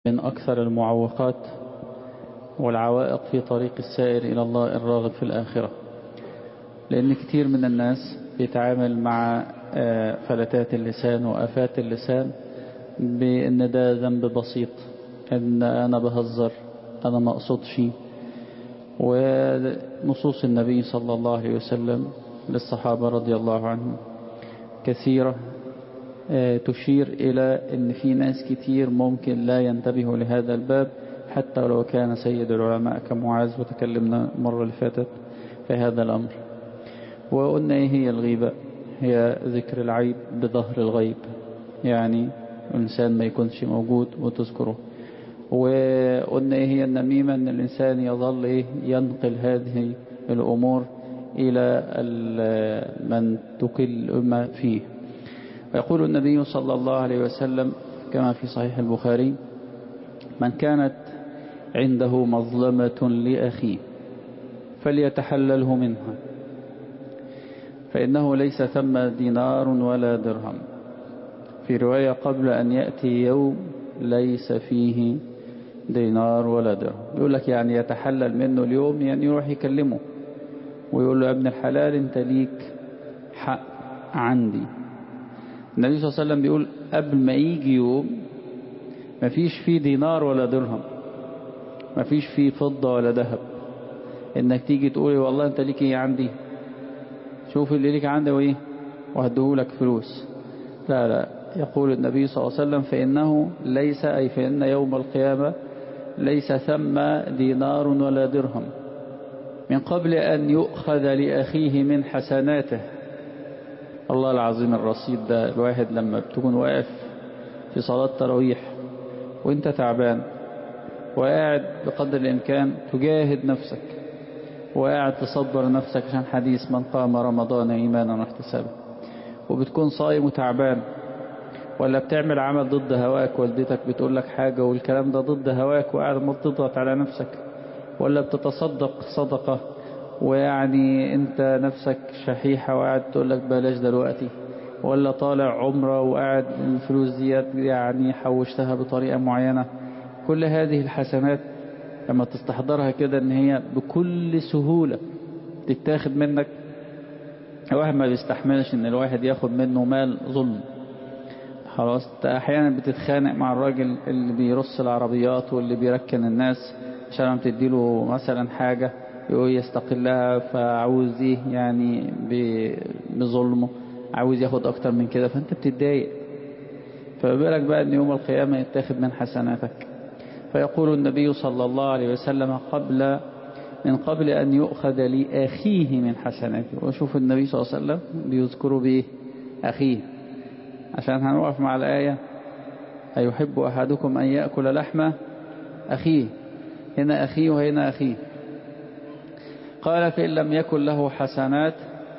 من أكثر المعوقات والعوائق في طريق السائر إلى الله الراغب في الآخرة لأن كتير من الناس بيتعامل مع فلتات اللسان وآفات اللسان بأن ده ذنب بسيط أن أنا بهزر أنا ما أقصدش ونصوص النبي صلى الله عليه وسلم للصحابة رضي الله عنهم كثيرة تشير إلى أن في ناس كتير ممكن لا ينتبه لهذا الباب حتى لو كان سيد العلماء كمعاذ وتكلمنا المرة اللي فاتت في هذا الأمر وقلنا إيه هي الغيبة هي ذكر العيب بظهر الغيب يعني الإنسان ما يكونش موجود وتذكره وقلنا إيه هي النميمة أن الإنسان يظل إيه ينقل هذه الأمور إلى من تكل ما فيه ويقول النبي صلى الله عليه وسلم كما في صحيح البخاري من كانت عنده مظلمة لأخيه فليتحلله منها فإنه ليس ثم دينار ولا درهم في رواية قبل أن يأتي يوم ليس فيه دينار ولا درهم يقول لك يعني يتحلل منه اليوم يعني يروح يكلمه ويقول له يا ابن الحلال انت ليك حق عندي النبي صلى الله عليه وسلم بيقول قبل ما يجي يوم مفيش فيه دينار ولا درهم مفيش فيه فضة ولا ذهب انك تيجي تقولي والله انت ليك ايه عندي شوف اللي ليك عندي وايه وهديهولك فلوس لا لا يقول النبي صلى الله عليه وسلم فإنه ليس أي فإن يوم القيامة ليس ثم دينار ولا درهم من قبل أن يؤخذ لأخيه من حسناته الله العظيم الرصيد ده الواحد لما بتكون واقف في صلاة تراويح وانت تعبان وقاعد بقدر الإمكان تجاهد نفسك وقاعد تصبر نفسك عشان حديث من قام رمضان إيمانا واحتسابا وبتكون صايم وتعبان ولا بتعمل عمل ضد هواك والدتك بتقول لك حاجة والكلام ده ضد هواك وقاعد ما تضغط على نفسك ولا بتتصدق صدقة ويعني انت نفسك شحيحة وقاعد تقول لك بلاش دلوقتي ولا طالع عمرة وقاعد الفلوس ديت يعني حوشتها بطريقة معينة كل هذه الحسنات لما تستحضرها كده ان هي بكل سهولة تتاخد منك الواحد ما بيستحملش ان الواحد ياخد منه مال ظلم خلاص احيانا بتتخانق مع الراجل اللي بيرص العربيات واللي بيركن الناس عشان تديله مثلا حاجة يقول يستقلها فعاوز ايه يعني بظلمه عاوز ياخد اكتر من كده فانت بتتضايق فبالك بقى ان يوم القيامة يتاخد من حسناتك فيقول النبي صلى الله عليه وسلم قبل من قبل أن يؤخذ لأخيه من حسناته وشوف النبي صلى الله عليه وسلم بيذكره بإيه أخيه عشان هنوقف مع الآية أيحب أحدكم أن يأكل لحم أخيه هنا أخيه وهنا أخيه قال فإن لم يكن له حسنات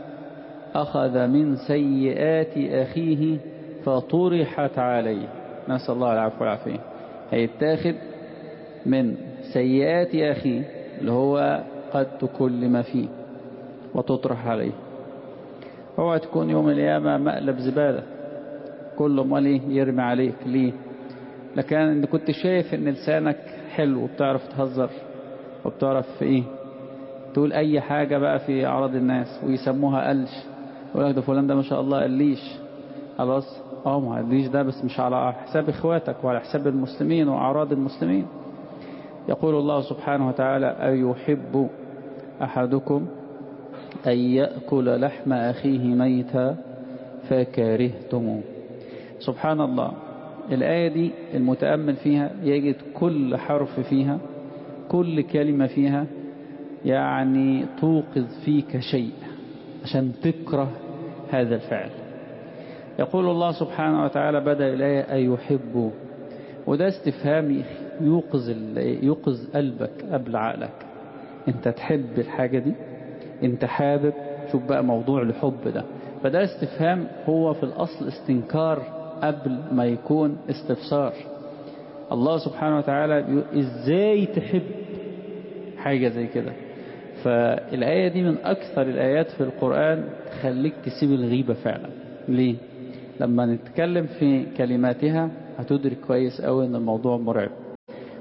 أخذ من سيئات أخيه فطرحت عليه نسأل الله العفو والعافية هيتاخد من سيئات أخيه اللي هو قد تكلم فيه وتطرح عليه اوعى تكون يوم القيامة مقلب زبالة كل امال يرمي عليك ليه لكن انت كنت شايف ان لسانك حلو وبتعرف تهزر وبتعرف ايه تقول اي حاجة بقى في اعراض الناس ويسموها قلش يقول لك ده فلان ده ما شاء الله قليش خلاص اه ما قليش ده بس مش على حساب اخواتك وعلى حساب المسلمين واعراض المسلمين يقول الله سبحانه وتعالى أيحب أحدكم أن يأكل لحم أخيه ميتا فكرهتموه سبحان الله الآية دي المتأمل فيها يجد كل حرف فيها كل كلمة فيها يعني توقظ فيك شيء عشان تكره هذا الفعل يقول الله سبحانه وتعالى بدأ الآية أيحب وده استفهام يوقظ يوقظ قلبك قبل عقلك انت تحب الحاجة دي انت حابب شوف بقى موضوع الحب ده فده استفهام هو في الأصل استنكار قبل ما يكون استفسار الله سبحانه وتعالى ازاي تحب حاجة زي كده فالآية دي من أكثر الآيات في القرآن تخليك تسيب الغيبة فعلا ليه؟ لما نتكلم في كلماتها هتدرك كويس قوي ان الموضوع مرعب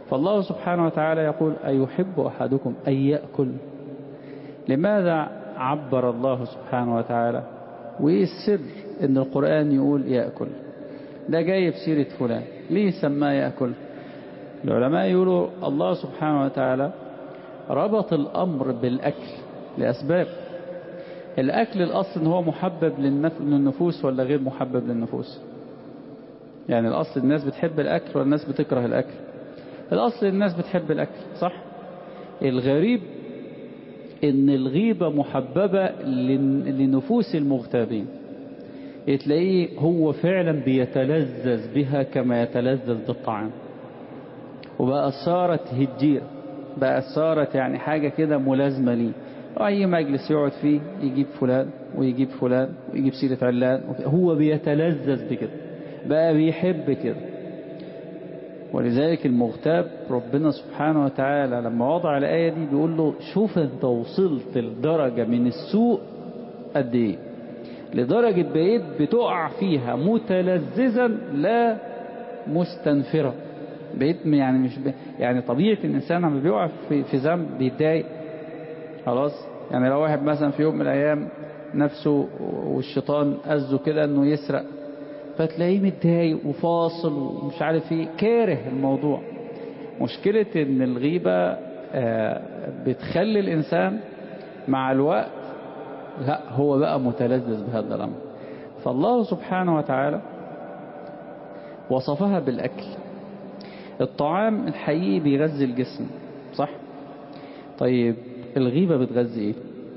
فالله سبحانه وتعالى يقول أيحب أحدكم أن يأكل لماذا عبر الله سبحانه وتعالى وإيه السر إن القرآن يقول يأكل ده جاي في سيرة فلان ليه سماه يأكل العلماء يقولوا الله سبحانه وتعالى ربط الأمر بالأكل لأسباب الأكل الأصل إن هو محبب للنفوس ولا غير محبب للنفوس يعني الأصل الناس بتحب الأكل ولا الناس بتكره الأكل الأصل الناس بتحب الأكل صح الغريب إن الغيبة محببة لنفوس المغتابين تلاقيه هو فعلا بيتلذذ بها كما يتلذذ بالطعام وبقى صارت هجير بقى صارت يعني حاجة كده ملازمة ليه أي مجلس يقعد فيه يجيب فلان ويجيب فلان ويجيب سيرة علان هو بيتلذذ بكده بقى بيحب كده ولذلك المغتاب ربنا سبحانه وتعالى لما وضع الآية دي بيقول له شوف انت وصلت لدرجة من السوء قد ايه لدرجة بقيت بتقع فيها متلذذا لا مستنفرا بقيت يعني مش ب... يعني طبيعة الإنسان لما بيقع في, في ذنب بيتضايق خلاص يعني لو واحد مثلا في يوم من الأيام نفسه والشيطان أذه كده إنه يسرق فتلاقيه متضايق وفاصل ومش عارف ايه كاره الموضوع مشكلة ان الغيبة بتخلي الانسان مع الوقت لا هو بقى متلذذ بهذا الامر فالله سبحانه وتعالى وصفها بالاكل الطعام الحقيقي بيغذي الجسم صح طيب الغيبة بتغذي ايه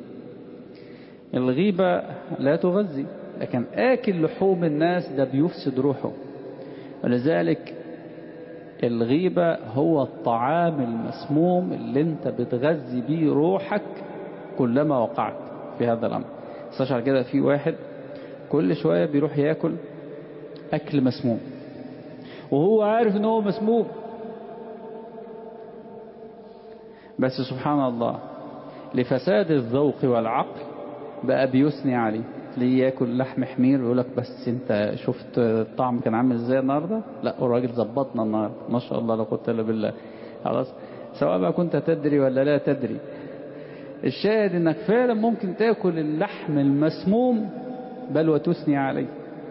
الغيبة لا تغذي لكن آكل لحوم الناس ده بيفسد روحه ولذلك الغيبة هو الطعام المسموم اللي انت بتغذي بيه روحك كلما وقعت في هذا الأمر استشعر كده في واحد كل شوية بيروح ياكل أكل مسموم وهو عارف ان هو مسموم بس سبحان الله لفساد الذوق والعقل بقى بيثني عليه تلاقيه ياكل لحم حمير ويقول لك بس انت شفت الطعم كان عامل ازاي النهارده لا الراجل ظبطنا النهارده ما شاء الله لا قوه الا بالله خلاص سواء بقى كنت تدري ولا لا تدري الشاهد انك فعلا ممكن تاكل اللحم المسموم بل وتثني عليه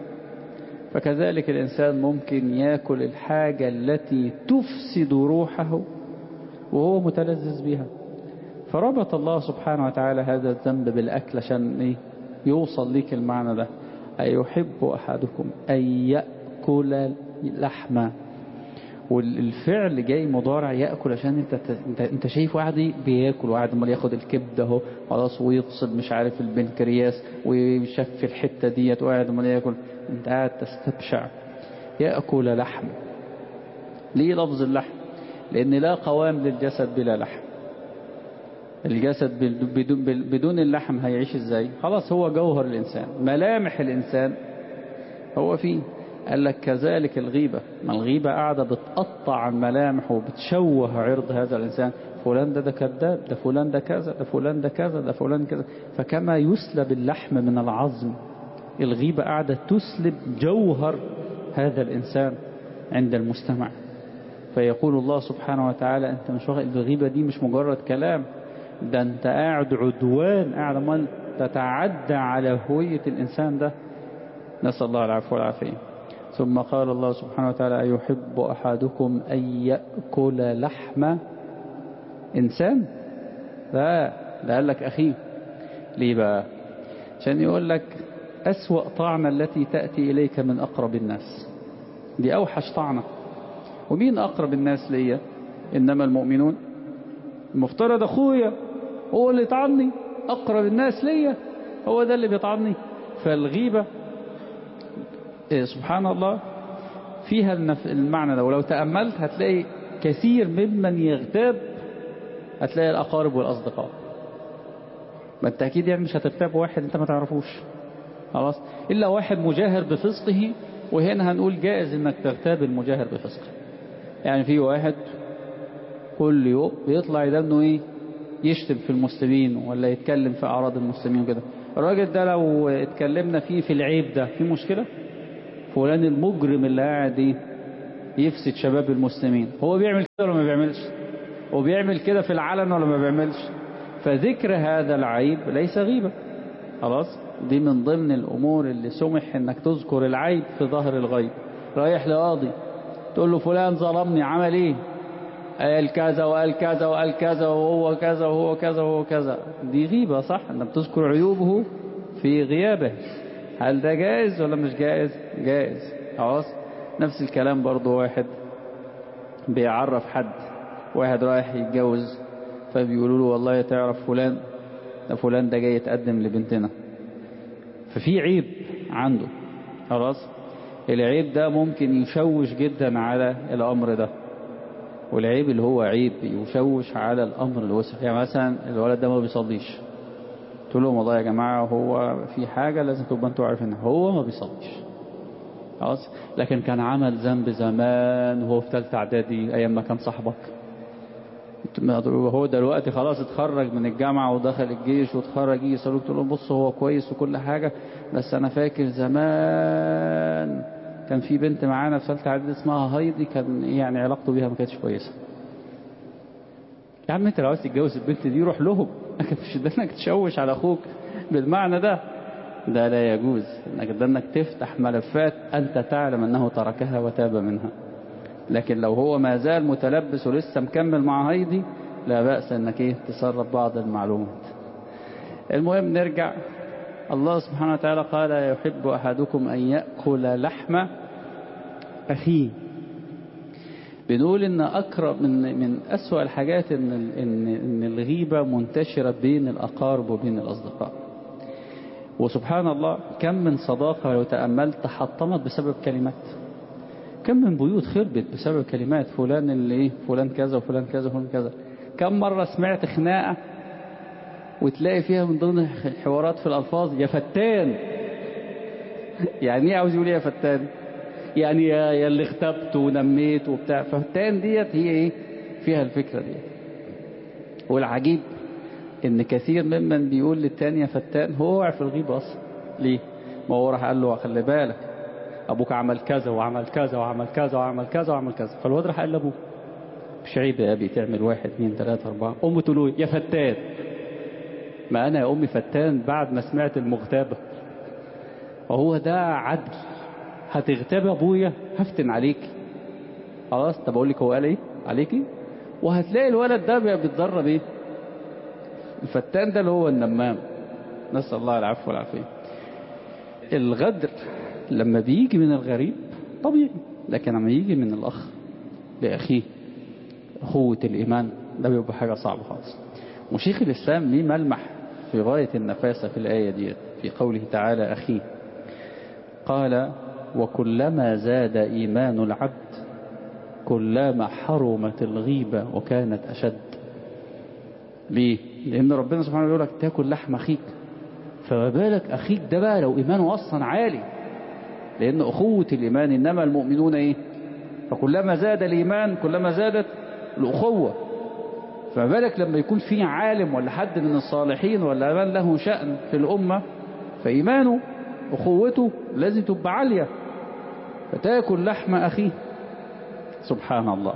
فكذلك الانسان ممكن ياكل الحاجه التي تفسد روحه وهو متلذذ بها فربط الله سبحانه وتعالى هذا الذنب بالاكل عشان ايه يوصل ليك المعنى ده أيحب أحدكم أن يأكل لحما والفعل جاي مضارع يأكل عشان انت انت, انت شايف واحد بياكل واحد امال ياخد الكبده اهو خلاص ويفصل مش عارف البنكرياس ويشف الحته ديت وقاعد امال ياكل انت قاعد تستبشع يأكل لحم ليه لفظ اللحم لأن لا قوام للجسد بلا لحم الجسد بدون, بدون اللحم هيعيش ازاي خلاص هو جوهر الإنسان ملامح الإنسان هو فيه قال لك كذلك الغيبة ما الغيبة قاعدة بتقطع عن ملامحه وبتشوه عرض هذا الإنسان فلان ده ده كذاب ده فلان ده كذا ده فلان ده كذا ده فلان كذا فكما يسلب اللحم من العظم الغيبة قاعدة تسلب جوهر هذا الإنسان عند المستمع فيقول الله سبحانه وتعالى أنت مش واخد الغيبة دي مش مجرد كلام ده أنت قاعد عدوان قاعد مال تتعدى على هوية الإنسان ده نسأل الله العفو والعافية ثم قال الله سبحانه وتعالى أيحب أحدكم أن يأكل لحم إنسان لا لا قال لك أخيه ليه بقى عشان يقول لك أسوأ طعنة التي تأتي إليك من أقرب الناس دي أوحش طعنة ومين أقرب الناس ليا إنما المؤمنون المفترض أخويا هو اللي يطعني أقرب الناس ليا هو ده اللي بيطعني فالغيبة سبحان الله فيها المعنى ده ولو تأملت هتلاقي كثير ممن يغتاب هتلاقي الأقارب والأصدقاء ما انت أكيد يعني مش هتغتاب واحد انت ما تعرفوش خلاص إلا واحد مجاهر بفسقه وهنا هنقول جائز انك تغتاب المجاهر بفسقه يعني في واحد كل يوم بيطلع يدنه ايه يشتم في المسلمين ولا يتكلم في أعراض المسلمين وكده الراجل ده لو اتكلمنا فيه في العيب ده في مشكلة فلان المجرم اللي قاعد ايه يفسد شباب المسلمين هو بيعمل كده ولا ما بيعملش هو بيعمل كده في العلن ولا ما بيعملش فذكر هذا العيب ليس غيبة خلاص دي من ضمن الأمور اللي سمح انك تذكر العيب في ظهر الغيب رايح لقاضي تقول له فلان ظلمني عمل ايه قال كذا وقال كذا وقال كذا وهو كذا وهو كذا وهو كذا دي غيبة صح انك تذكر عيوبه في غيابه هل ده جائز ولا مش جائز جائز خلاص نفس الكلام برضو واحد بيعرف حد واحد رايح يتجوز فبيقولوا له والله تعرف فلان ده فلان ده جاي يتقدم لبنتنا ففي عيب عنده خلاص العيب ده ممكن يشوش جدا على الأمر ده والعيب اللي هو عيب يشوش على الأمر الوسع يعني مثلا الولد ده ما بيصليش تقول لهم والله يا جماعة هو في حاجة لازم تبقى انتوا عارفين هو ما بيصليش خلاص لكن كان عمل ذنب زمان وهو في ثالثه اعدادي ايام ما كان صاحبك هو دلوقتي خلاص اتخرج من الجامعة ودخل الجيش واتخرج يجي يسألوك تقول لهم بص هو كويس وكل حاجة بس أنا فاكر زمان كان في بنت معانا في ثالثه اعدادي اسمها هايدي كان يعني علاقته بيها ما كانتش كويسة يا عم انت لو عايز تتجوز البنت دي روح لهم لكن مش ده انك تشوش على اخوك بالمعنى ده ده لا يجوز انك ده انك تفتح ملفات انت تعلم انه تركها وتاب منها لكن لو هو ما زال متلبس ولسه مكمل مع هايدي لا بأس انك ايه تسرب بعض المعلومات المهم نرجع الله سبحانه وتعالى قال يحب أحدكم أن يأكل لحم أخيه بنقول ان اقرب من من اسوأ الحاجات ان ان ان الغيبه منتشره بين الاقارب وبين الاصدقاء وسبحان الله كم من صداقه لو تاملت تحطمت بسبب كلمات كم من بيوت خربت بسبب كلمات فلان اللي ايه فلان كذا وفلان كذا وفلان كذا كم مره سمعت خناقه وتلاقي فيها من ضمن الحوارات في الالفاظ يا فتان يعني ايه عاوز يقول يا فتان يعني يا, يا اللي اختبت ونميت وبتاع فالتان ديت هي ايه فيها الفكرة دي والعجيب ان كثير ممن بيقول للتاني يا فتان هو وقع في الغيبة اصلا ليه ما هو راح قال له خلي بالك ابوك عمل كذا وعمل كذا وعمل كذا وعمل كذا وعمل كذا فالواد راح قال لابوه مش عيب يا ابي تعمل واحد اثنين ثلاثة اربعة امه تقول له يا فتان ما انا يا امي فتان بعد ما سمعت المغتابة وهو ده عدل هتغتاب ابويا هفتن عليك خلاص طب اقول لك هو قال ايه عليكي وهتلاقي الولد ده بيتدرب ايه الفتان ده اللي هو النمام نسال الله العفو والعافيه الغدر لما بيجي من الغريب طبيعي لكن لما يجي من الاخ لاخيه اخوه الايمان ده بيبقى حاجه صعبه خالص وشيخ الاسلام ليه ملمح في غايه النفاسه في الايه دي في قوله تعالى اخيه قال وكلما زاد إيمان العبد كلما حرمت الغيبة وكانت أشد ليه؟ لأن ربنا سبحانه يقول لك تاكل لحم أخيك فما بالك أخيك ده بقى لو إيمانه أصلا عالي لأن أخوة الإيمان إنما المؤمنون إيه؟ فكلما زاد الإيمان كلما زادت الأخوة فما بالك لما يكون في عالم ولا حد من الصالحين ولا من له شأن في الأمة فإيمانه أخوته لازم تبقى عالية فتاكل لحم أخيه سبحان الله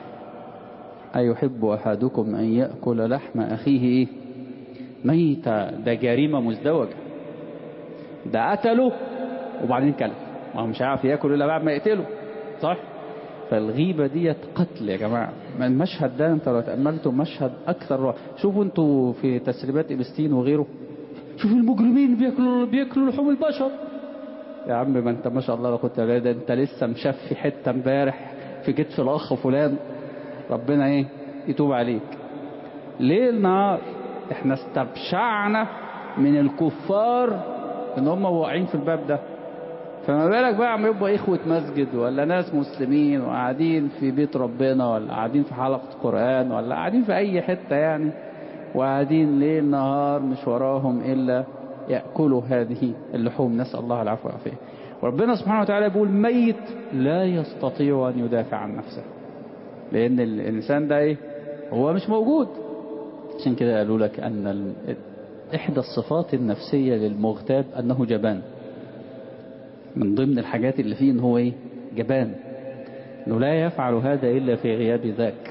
أيحب أحدكم أن يأكل لحم أخيه إيه؟ ميتة ده جريمة مزدوجة ده قتله وبعدين كله ما هو مش عارف ياكل إلا بعد ما يقتله صح فالغيبة ديت قتل يا جماعة المشهد ده انت لو تأملتوا مشهد أكثر رعب شوفوا انتوا في تسريبات إبستين وغيره شوفوا المجرمين بياكلوا بياكلوا لحوم البشر يا عم ما انت ما شاء الله لو كنت ده انت لسه مشفي حته امبارح في كتف الاخ فلان ربنا ايه يتوب عليك ليل نهار احنا استبشعنا من الكفار ان هم واقعين في الباب ده فما بالك بقى عم يبقى اخوة مسجد ولا ناس مسلمين وقاعدين في بيت ربنا ولا قاعدين في حلقة قرآن ولا قاعدين في اي حتة يعني وقاعدين ليل نهار مش وراهم الا يأكلوا هذه اللحوم نسأل الله العفو والعافية وربنا سبحانه وتعالى يقول ميت لا يستطيع أن يدافع عن نفسه لأن الإنسان ده إيه هو مش موجود عشان كده قالوا لك أن ال... إحدى الصفات النفسية للمغتاب أنه جبان من ضمن الحاجات اللي فيه إن هو إيه جبان أنه لا يفعل هذا إلا في غياب ذاك